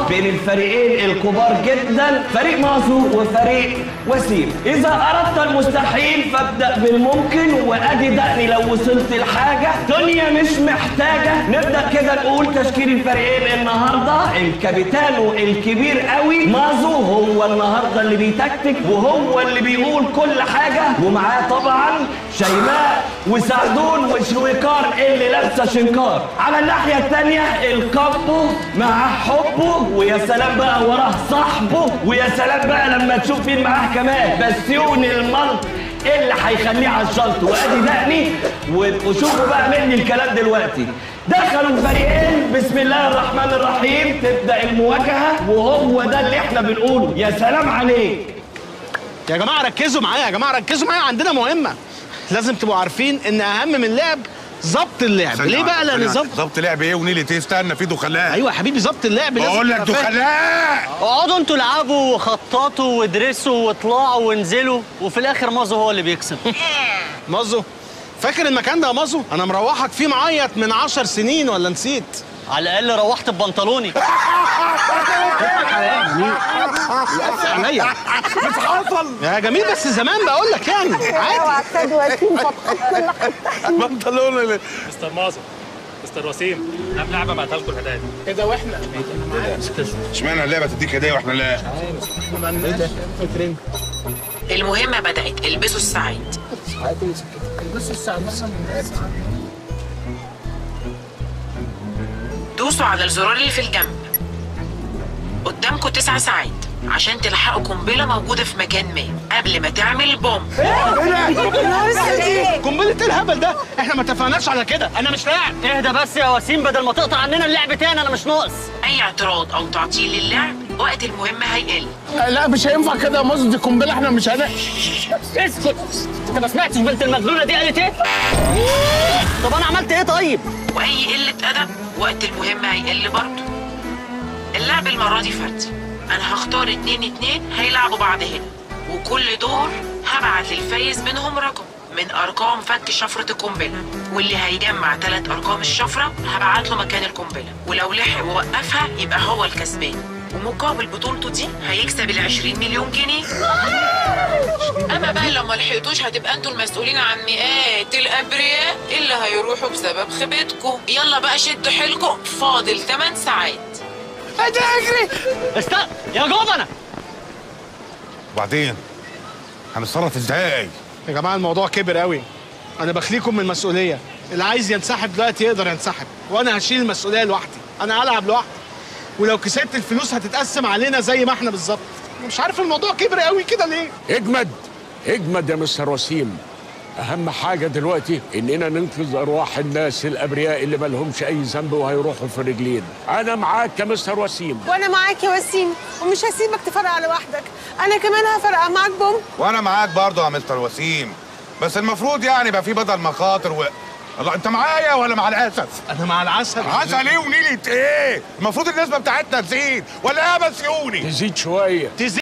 مباراة بين الفريقين الكبار جدا فريق مازو وفريق وسيم إذا أردت المستحيل فابدأ بالممكن وأدي دقني لو وصلت لحاجة دنيا مش محتاجة نبدأ كده نقول تشكيل الفريقين النهاردة الكابيتانو الكبير قوي مازو هو النهاردة اللي بيتكتك وهو اللي بيقول كل حاجة ومعاه طبعا شيماء وسعدون وشويكار اللي لابسة شنكار على الناحية التانية الكابو مع حبه ويا سلام بقى وراه صاحبه ويا سلام بقى لما تشوف مين معاه كمان بسيون الملط اللي هيخليه على الشلط وادي دقني و- وشوفوا بقى مني الكلام دلوقتي دخلوا الفريقين بسم الله الرحمن الرحيم تبدا المواجهه وهو ده اللي احنا بنقوله يا سلام عليك يا جماعه ركزوا معايا يا جماعه ركزوا معايا عندنا مهمه لازم تبقوا عارفين ان اهم من اللعب ظبط اللعب ليه بقى لان ظبط ظبط لعب ايه ونيلة ايه استنى في دخلاء ايوه يا حبيبي ظبط اللعب لازم بقول لك تبقى فاهم. دخلاء اقعدوا انتوا العبوا وخططوا وادرسوا واطلعوا وانزلوا وفي الاخر مازو هو اللي بيكسب مازو فاكر المكان ده يا مازو انا مروحك فيه معيط من عشر سنين ولا نسيت على الاقل روحت ببنطلوني عينيا مش حصل يا جميل بس زمان بقول لك يعني عادي وعتاد وسيم فتحت كل حته بنطلون اللي مستر مازن مستر وسيم قبل لعبه بعتها لكم الهدايا اشمعنى اللعبه تديك هديه واحنا لا المهمة بدأت البسوا السعيد دوسوا على الزرار اللي في الجنب قدامكم تسع ساعات عشان تلحقوا قنبلة موجودة في مكان ما قبل ما تعمل بوم قنبله ايه الهبل ده احنا ما اتفقناش على كده انا مش لاعب اهدى بس يا وسيم بدل ما تقطع عننا اللعب تاني انا مش ناقص أي اعتراض أو تعطيل للعب وقت المهمة هيقل لا مش هينفع كده يا مازن دي قنبله احنا مش هنح اسكت انت ما سمعتش بنت المجنونه دي قالت ايه طب انا عملت ايه طيب وأي قلة أدب وقت المهمة هيقل برضه اللعب المرة دي فردي أنا هختار اتنين اتنين هيلعبوا بعض هنا وكل دور هبعت للفايز منهم رقم من أرقام فك شفرة القنبلة واللي هيجمع تلات أرقام الشفرة هبعت له مكان القنبلة ولو لحق ووقفها يبقى هو الكسبان ومقابل بطولته دي هيكسب ال 20 مليون جنيه اما بقى لو ما لحقتوش هتبقى انتوا المسؤولين عن مئات الابرياء اللي هيروحوا بسبب خيبتكم يلا بقى شدوا حيلكم فاضل 8 ساعات استنى يا جبنه وبعدين هنتصرف ازاي يا جماعه الموضوع كبر قوي انا بخليكم من المسؤوليه اللي عايز ينسحب دلوقتي يقدر ينسحب وانا هشيل المسؤوليه لوحدي انا هلعب لوحدي ولو كسبت الفلوس هتتقسم علينا زي ما احنا بالظبط مش عارف الموضوع كبر قوي كده ليه اجمد اجمد يا مستر وسيم اهم حاجه دلوقتي اننا ننقذ ارواح الناس الابرياء اللي مالهمش اي ذنب وهيروحوا في الرجلين انا معاك يا مستر وسيم وانا معاك يا وسيم ومش هسيبك تفرقع لوحدك انا كمان هفرقع معاك بوم وانا معاك برضه يا مستر وسيم بس المفروض يعني يبقى في بدل مخاطر و... الله انت معايا ولا مع الاسف انا مع العسل عسل ايه ونيلة ايه المفروض النسبه بتاعتنا تزيد ولا ايه يا بسيوني تزيد شويه تزيد